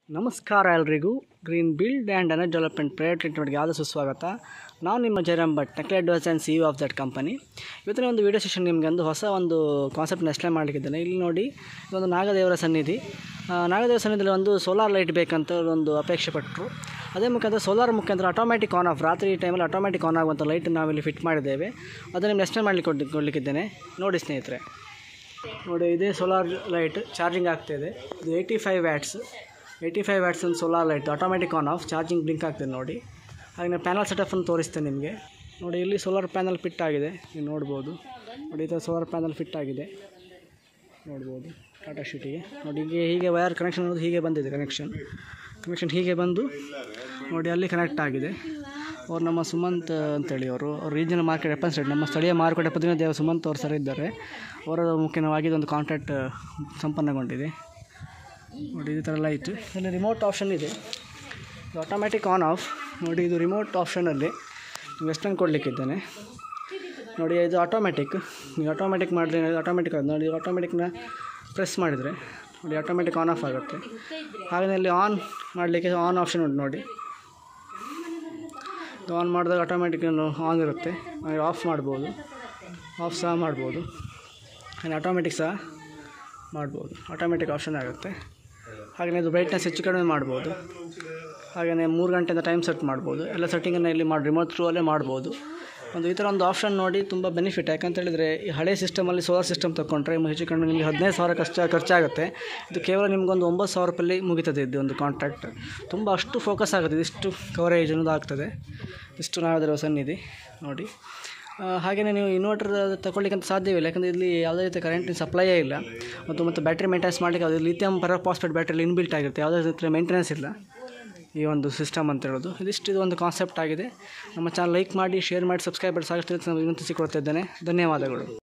ನಮಸ್ಕಾರ ಎಲ್ರಿಗೂ green build and energy development private ಲಿಮಿಟೆಡ್ಗೆ ಯಾವುದು ಸುಸ್ವಾಗತ ನಾವು ನಿಮ್ಮ Jayaram Bhat technical advise and CEO of that company ಇವತ್ತಿನ ಒಂದು ವೀಡಿಯೋ ಸೆಷನ್ ನಿಮಗೆ ಒಂದು ಹೊಸ ಒಂದು ಕಾನ್ಸೆಪ್ಟ್ನ ಎಕ್ಸ್ಪ್ಲೇನ್ ಮಾಡಲಿಕ್ಕಿದ್ದೇನೆ ಇಲ್ಲಿ ನೋಡಿ ಇದೊಂದು ನಾಗದೇವರ ಸನ್ನಿಧಿ ಆ, ನಾಗದೇವರ ಸನ್ನಿಧಿಯಲ್ಲಿ ಒಂದು ಸೋಲಾರ್ ಲೈಟ್ ಬೇಕಂತ ಒಂದು ಅಪೇಕ್ಷೆ ಪಟ್ಟರು ಅದೇ ಮುಖಾಂತರ ಸೋಲಾರ್ ಮುಖಾಂತರ ಆಟೋಮ್ಯಾಟಿಕ್ ಆನ್ ಆಫ್ ರಾತ್ರಿ ಟೈಮಲ್ಲಿ ಆಟೋಮ್ಯಾಟಿಕ್ ಆನ್ ಆಗುವಂಥ ಲೈಟ್ ನಾವಿಲ್ಲಿ ಫಿಟ್ ಮಾಡಿದ್ದೇವೆ ಅದನ್ನು ನಿಮ್ಗೆ ಎಕ್ಸ್ಪ್ಲೇನ್ ಮಾಡಲಿಕ್ಕೆ ಕೊಡ್ ಕೊಡಲಿಕ್ಕಿದ್ದೇನೆ ನೋಡಿ ಸ್ನೇಹಿತರೆ ನೋಡಿ ಇದೇ ಸೋಲಾರ್ ಲೈಟ್ ಚಾರ್ಜಿಂಗ್ ಆಗ್ತಾಯಿದೆ ಇದು eighty five watts eighty five watts ಒಂದು solar light automatic on off charging blink ಆಗ್ತದೆ ನೋಡಿ ಹಾಗೆ ನಾನು ಪ್ಯಾನಲ್ ಸೆಟಪ್ಪನ್ನು ತೋರಿಸ್ತೇನೆ ನಿಮಗೆ ನೋಡಿ ಇಲ್ಲಿ ಸೋಲಾರ್ ಪ್ಯಾನಲ್ ಫಿಟ್ ಆಗಿದೆ ನೀವು ನೋಡ್ಬೋದು ನೋಡಿ ಈ ಥರ ಸೋಲಾರ್ ಪ್ಯಾನಲ್ ಫಿಟ್ ಆಗಿದೆ ನೋಡ್ಬೋದು ಟಾಟಾ ಶೀಟಿಗೆ ನೋಡಿ ಹೀಗೆ ಹೀಗೆ ವಯರ್ ಕನೆಕ್ಷನ್ ಅನ್ನೋದು ಹೀಗೆ ಬಂದಿದೆ ಕನೆಕ್ಷನ್ ಕನೆಕ್ಷನ್ ಹೀಗೆ ಬಂದು ನೋಡಿ ಅಲ್ಲಿ ಕನೆಕ್ಟ್ ಆಗಿದೆ ಅವ್ರು ನಮ್ಮ ಸುಮಂತ್ ಅಂತೇಳಿ ಅವರು ಅವ್ರು ರೀಜನಲ್ ಮಾರ್ಕೆಟ್ ರೆಪ್ರೆಸೆಂಟೇಟಿವ್ ನಮ್ಮ ಸ್ಥಳೀಯ ಮಾರುಕಟ್ಟೆ ಪ್ರತಿನಿಧಿ ಸುಮಂತ್ ಅವರು ಸರ್ ಇದ್ದಾರೆ ಅವರ ಮುಖ್ಯವಾಗಿ ಇದೊಂದು ಕಾಂಟ್ಯಾಕ್ಟ್ ಸಂಪನ್ನಗೊಂಡಿದೆ ನೋಡಿ ಈ ಥರ ಲೈಟ್ ಇಲ್ಲಿ ರಿಮೋಟ್ ಆಪ್ಷನ್ ಇದೆ ಇದು ಆಟೋಮ್ಯಾಟಿಕ್ ಆನ್ ಆಫ್ ನೋಡಿ ಇದು ರಿಮೋಟ್ ಆಪ್ಷನಲ್ಲಿ ವೆಸ್ಟರ್ನ್ ಕೊಡಲಿಕ್ಕಿದ್ದೇನೆ ನೋಡಿ ಇದು ಆಟೋಮ್ಯಾಟಿಕ್ ನೀವು ಆಟೋಮ್ಯಾಟಿಕ್ ಮಾಡಿದ್ರೆ ಆಟೋಮ್ಯಾಟಿಕ್ ಅದು ನೋಡಿ ಆಟೋಮ್ಯಾಟಿಕ್ನ ಪ್ರೆಸ್ ಮಾಡಿದರೆ ನೋಡಿ ಆಟೋಮ್ಯಾಟಿಕ್ ಆನ್ ಆಫ್ ಆಗುತ್ತೆ ಹಾಗೆ ಇಲ್ಲಿ ಆನ್ ಮಾಡಲಿಕ್ಕೆ ಆನ್ ಆಪ್ಷನ್ ಉಂಟು ನೋಡಿ ಇದು ಆನ್ ಮಾಡಿದಾಗ ಆಟೋಮ್ಯಾಟಿಕ್ ಆನ್ ಇರುತ್ತೆ ಹಾಗೆ ಆಫ್ ಮಾಡ್ಬೋದು ಆಫ್ ಸಹ ಮಾಡ್ಬೋದು ಹಾಗೆ ಆಟೋಮೆಟಿಕ್ ಸಹ ಮಾಡ್ಬೋದು ಆಟೋಮೆಟಿಕ್ ಆಪ್ಷನ್ ಆಗುತ್ತೆ ಹಾಗೆಯೇ ಇದು ಬ್ರೈಟ್ನೆಸ್ ಹೆಚ್ಚು ಕಡಿಮೆ ಮಾಡ್ಬೋದು ಹಾಗೆಯೇ ಮೂರು ಗಂಟೆಯಿಂದ ಟೈಮ್ ಸೆಟ್ ಮಾಡ್ಬೋದು ಎಲ್ಲ ಸೆಟ್ಟಿಂಗನ್ನು ಇಲ್ಲಿ ಮಾಡಿ ರಿಮೋಟ್ ಥ್ರೂ ಅಲ್ಲೇ ಮಾಡ್ಬೋದು ಒಂದು ಈ ಥರ ಒಂದು ಆಪ್ಷನ್ ನೋಡಿ ತುಂಬ ಬೆನಿಫಿಟ್ ಯಾಕಂತ ಹೇಳಿದರೆ ಈ ಹಳೆ ಸಿಸ್ಟಮಲ್ಲಿ ಸೋಲಾರ್ ಸಿಸ್ಟಮ್ ತೊಗೊಂಡ್ರೆ ಹೆಚ್ಚು ಕಡಿಮೆ ನಿಮಗೆ ಹದಿನೈದು ಸಾವಿರ ಖರ್ಚು ಖರ್ಚಾಗುತ್ತೆ ಇದು ಕೇವಲ ನಿಮಗೊಂದು ಒಂಬತ್ತು ಸಾವಿರ ರೂಪಾಯಲ್ಲಿ ಮುಗಿತದೆ ಇದು ಒಂದು ಕಾಂಟ್ರಾಕ್ಟ್ ತುಂಬ ಅಷ್ಟು ಫೋಕಸ್ ಆಗುತ್ತೆ ಇದಿಷ್ಟು ಕವರೇಜ್ ಅನ್ನೋದು ಆಗ್ತದೆ ಇಷ್ಟು ನಾವಿರೋ ಸನ್ನಿಧಿ ನೋಡಿ ಹಾಗೆಯೇ ನೀವು ಇನ್ವರ್ಟರ್ ತಗೊಳ್ಳಿಕ್ಕಂತ ಸಾಧ್ಯವಿಲ್ಲ ಯಾಕಂದರೆ ಇಲ್ಲಿ ಯಾವುದೇ ರೀತಿಯ ಕರೆಂಟಿನ ಸಪ್ಲೈಯೇ ಇಲ್ಲ ಮತ್ತು ಮತ್ತು ಬ್ಯಾಟ್ರಿ ಮೇಂಟೆನೆನ್ಸ್ ಮಾಡಲಿಕ್ಕೆ ಅದು ಲಿಥಿಯಂ ಪೆರೋಫಾಸ್ಫೇಟ್ ಬ್ಯಾಟ್ರಿಲಿ ಇನ್ಬಿಲ್ಟ್ ಆಗಿರುತ್ತೆ ಯಾವುದೇ ರೀತಿಯ ಮೇಂಟೆನೆನ್ಸ್ ಇಲ್ಲ ಈ ಒಂದು ಸಿಸ್ಟಮ್ ಅಂತ ಹೇಳೋದು ಇದಿಷ್ಟು ಇದು ಒಂದು ಕಾನ್ಸೆಪ್ಟ್ ಆಗಿದೆ ನಮ್ಮ ಚಾನಲ್ ಲೈಕ್ ಮಾಡಿ ಶೇರ್ ಮಾಡಿ ಸಬ್ಸ್ಕ್ರೈಬ್ ಮಾಡಿ ಸಾಕಷ್ಟು ವಿನಂತಿಸಿಕೊಳ್ತಾ ಇದ್ದೇನೆ ಧನ್ಯವಾದಗಳು